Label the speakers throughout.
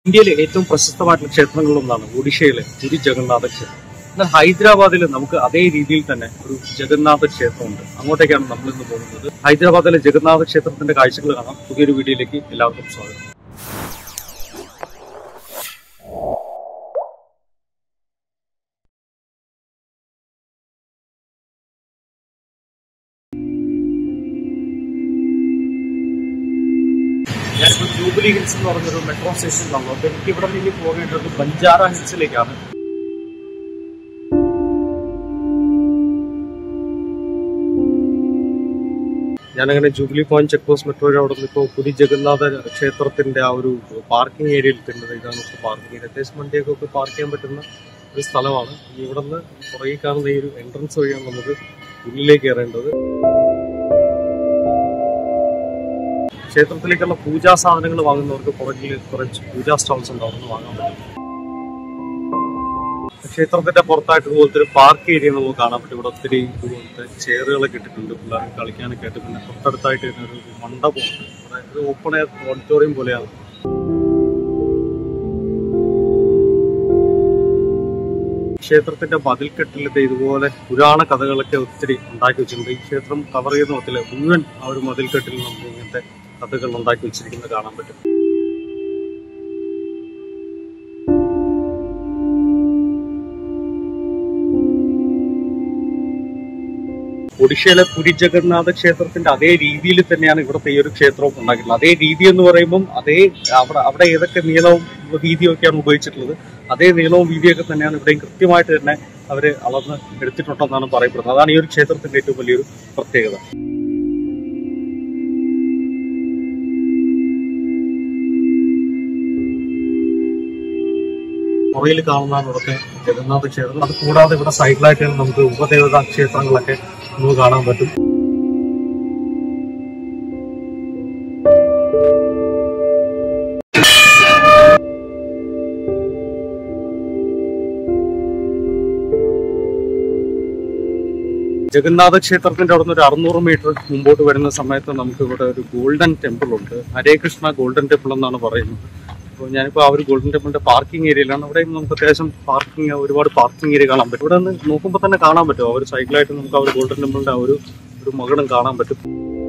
Speaker 1: ഇന്ത്യയിലെ ഏറ്റവും പ്രശസ്തമായിട്ടുള്ള ക്ഷേത്രങ്ങളിലൊന്നാണ് ഒഡീഷയിലെ പുരി ജഗന്നാഥ ക്ഷേത്രം എന്നാൽ ഹൈദരാബാദിൽ നമുക്ക് അതേ രീതിയിൽ തന്നെ ഒരു ജഗന്നാഥ ക്ഷേത്രമുണ്ട് അങ്ങോട്ടേക്കാണ് നമ്മൾ ഇന്ന് പോകുന്നത് ഹൈദരാബാദിലെ ജഗന്നാഥ ക്ഷേത്രത്തിന്റെ കാഴ്ചകൾ കാണാം പുതിയൊരു വീഡിയോയിലേക്ക് എല്ലാവർക്കും സ്വാഗതം ഞാനിപ്പോൾ ജൂബിലി ഹിൽസ് എന്ന് പറഞ്ഞൊരു മെട്രോ സ്റ്റേഷനിലാണ് അപ്പൊ എനിക്ക് ഇവിടെ നിന്ന് പോകേണ്ടത് ബഞ്ചാര ഹിൽസിലേക്കാണ് ഞാനങ്ങനെ Jubilee Point check post metro അവിടെ നിന്ന് ഇപ്പോൾ പുരി ജഗന്നാഥ ക്ഷേത്രത്തിന്റെ ആ ഒരു പാർക്കിംഗ് ഏരിയയിൽ എത്തുന്നത് ഇതാണ് പാർക്കിംഗ് ഏരിയ അത്യാവശ്യം വണ്ടിയൊക്കെ ഒക്കെ പാർക്ക് ചെയ്യാൻ പറ്റുന്ന ഒരു സ്ഥലമാണ് ഇവിടെ നിന്ന് പുറകെ കാണുന്ന ഈ ഒരു എൻട്രൻസ് വഴിയാണ് നമുക്ക് ഉള്ളിലേക്ക് കയറേണ്ടത് ക്ഷേത്രത്തിലേക്കുള്ള പൂജാ സാധനങ്ങൾ വാങ്ങുന്നവർക്ക് പുറകിൽ കുറച്ച് പൂജാ സ്റ്റോൾസ് ഉണ്ട് അവിടെ നിന്ന് വാങ്ങാൻ പറ്റും ക്ഷേത്രത്തിന്റെ പുറത്തായിട്ട് ഇതുപോലത്തെ ഒരു പാർക്ക് ഏരിയ നമുക്ക് കാണാൻ പറ്റും ഇവിടെ ഒത്തിരി ഇതുപോലത്തെ ചെയറുകളൊക്കെ ഇട്ടിട്ടുണ്ട് പിള്ളേർക്ക് കളിക്കാനൊക്കെ ആയിട്ട് പിന്നെ തൊട്ടടുത്തായിട്ട് തന്നെ ഒരു മണ്ഡപമുണ്ട് ഇവിടെ ഒരു ഓപ്പൺ എയർ ഓഡിറ്റോറിയം പോലെയാണ് ക്ഷേത്രത്തിന്റെ മതിൽക്കെട്ടിലത്തെ ഇതുപോലെ പുരാണ കഥകളൊക്കെ ഒത്തിരി ഉണ്ടാക്കി വെച്ചിട്ടുണ്ട് ഈ ക്ഷേത്രം കവർ ചെയ്യുന്ന മൊത്തത്തില് മുഴുവൻ ആ ഒരു മതിൽക്കെട്ടിൽ നമുക്ക് ഇങ്ങനത്തെ കഥകൾ ഉണ്ടാക്കി വെച്ചിരിക്കുന്നത് കാണാൻ പറ്റും ഒഡീഷയിലെ പുരി ജഗന്നാഥ ക്ഷേത്രത്തിന്റെ അതേ രീതിയിൽ തന്നെയാണ് ഇവിടുത്തെ ഈ ഒരു ക്ഷേത്രവും ഉണ്ടാക്കിയിട്ടുള്ളത് അതേ രീതി എന്ന് പറയുമ്പം അതേ അവിടെ അവിടെ ഏതൊക്കെ നീളവും വീതിയും ഒക്കെയാണ് ഉപയോഗിച്ചിട്ടുള്ളത് അതേ നീളവും വീതിയൊക്കെ തന്നെയാണ് ഇവിടെയും കൃത്യമായിട്ട് തന്നെ അവര് അളന്ന് എടുത്തിട്ടുണ്ടെന്നാണ് പറയപ്പെടുന്നത് അതാണ് ഈ ഒരു ക്ഷേത്രത്തിന്റെ ഏറ്റവും വലിയൊരു പ്രത്യേകത പുറയിൽ കാണുന്നതാണ് ഇവിടുത്തെ ജഗന്നാഥ ക്ഷേത്രം അത് കൂടാതെ ഇവിടെ സൈഡിലായിട്ട് നമുക്ക് ഉപദേവതാ ക്ഷേത്രങ്ങളൊക്കെ നമുക്ക് കാണാൻ പറ്റും ജഗന്നാഥ ക്ഷേത്രത്തിന്റെ അവിടെ നിന്ന് ഒരു അറുന്നൂറ് മീറ്റർ മുമ്പോട്ട് വരുന്ന സമയത്ത് നമുക്ക് ഇവിടെ ഒരു ഗോൾഡൻ ടെമ്പിൾ ഉണ്ട് ഹരേ കൃഷ്ണ ഗോൾഡൻ ടെമ്പിൾ എന്നാണ് പറയുന്നത് അപ്പോൾ ഞാനിപ്പോൾ ആ ഒരു ഗോൾഡൻ ടെമ്പിളിന്റെ പാർക്കിംഗ് ഏരിയയിലാണ് അവിടെ നമുക്ക് അത്യാവശ്യം പാർക്കിംഗ് ഒരുപാട് പാർക്കിംഗ് ഏരിയ കാണാൻ പറ്റും ഇവിടെ നിന്ന് നോക്കുമ്പോൾ തന്നെ കാണാൻ പറ്റും ആ ഒരു സൈക്കിളായിട്ട് നമുക്ക് ആ ഒരു ഗോൾഡൻ ടെമ്പിളിന്റെ ആ ഒരു ഒരു മകടം കാണാൻ പറ്റും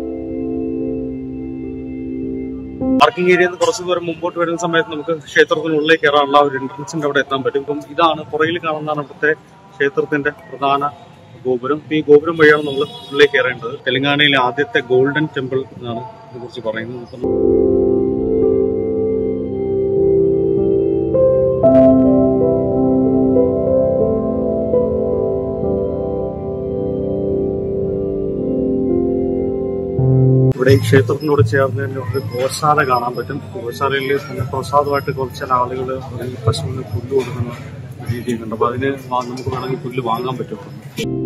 Speaker 1: പാർക്കിംഗ് ഏരിയയിൽ നിന്ന് കുറച്ച് ദൂരം മുമ്പോട്ട് വരുന്ന സമയത്ത് നമുക്ക് ക്ഷേത്രത്തിനുള്ളിലേക്ക് കയറാനുള്ള ആ ഒരു എൻട്രൻസിന്റെ അവിടെ എത്താൻ പറ്റും ഇപ്പം ഇതാണ് പുറകിൽ കാണുന്നതാണ് ഇവിടുത്തെ ക്ഷേത്രത്തിന്റെ പ്രധാന ഗോപുരം ഈ ഗോപുരം വഴിയാണ് നമ്മൾ ഉള്ളിലേക്ക് കയറേണ്ടത് തെലങ്കാനയിലെ ആദ്യത്തെ ഗോൾഡൻ ടെമ്പിൾ എന്നാണ് ഇതിനെക്കുറിച്ച് പറയുന്നത് ഇപ്പം ഇവിടെ ഈ ക്ഷേത്രത്തിനോട് ചേർന്ന് തന്നെ ഒരു ഗോശാല കാണാൻ പറ്റും ഗോശാലയിൽ പിന്നെ പ്രസാദമായിട്ട് കുറച്ച് ആളുകൾ ഈ പശുവിന് പുല്ല് കൊടുക്കുന്ന രീതിയൊക്കെ ഉണ്ട് അപ്പൊ അതിന് വാ- നമുക്ക് വേണമെങ്കിൽ പുല്ല് വാങ്ങാൻ പറ്റും